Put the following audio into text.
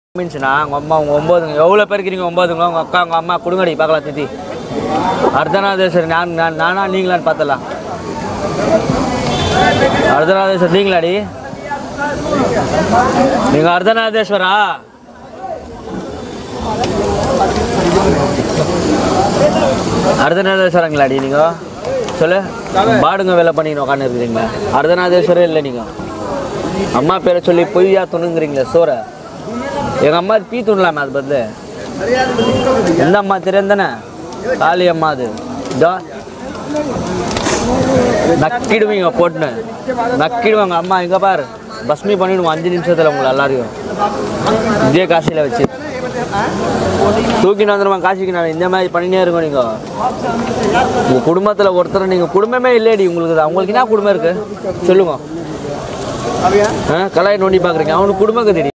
மீன்ஸ்னா உங்கள் அம்மா உங்கள் ஒம்போதுங்க எவ்வளோ பேர் இருக்கிறீங்க ஒம்போதுங்க உங்கள் அக்கா உங்கள் அம்மா கொடுங்கடி பார்க்கலாம் தித்தி அர்த்தநாதேஸ்வரி நான் நான் நானா நீங்களான்னு பார்த்தலாம் அர்த்தநாதேஸ்வரி நீங்களாடி நீங்கள் அர்த்தநாதேஸ்வரா அர்த்தநாதேஸ்வரங்களாடி நீங்கள் சொல்லு பாடுங்க வேலை பண்ணின்னு உட்காந்து இருக்கிறீங்களா அர்த்தநாதேஸ்வரே இல்லை நீங்கள் அம்மா பேரை சொல்லி பொய்யா துணுங்குறீங்களே சோற எங்கள் அம்மா பீ துணலாமே அது பதில் எந்த அம்மா தெரியும் தானே காளி அம்மா அது இதோ நக்கிடுவீங்க போட்டுன்னு நக்கிடுவாங்க அம்மா இங்கே பாரு பஸ்மி பண்ணிடுவோம் அஞ்சு நிமிஷத்தில் உங்களை எல்லாரையும் இதே காசியில் வச்சு தூக்கின்னு வந்துடுவாங்க காசிக்கு நான் இந்த மாதிரி பண்ணினே இருக்கோம் நீங்கள் உங்கள் குடும்பத்தில் ஒருத்தர் நீங்கள் குடும்பமே இல்லையடி உங்களுக்கு தான். உங்களுக்கு என்ன குடும்பம் இருக்குது சொல்லுங்க ஆ கலாய் நோண்டி பார்க்குறீங்க அவனுக்கு குடும்பம் கதிடி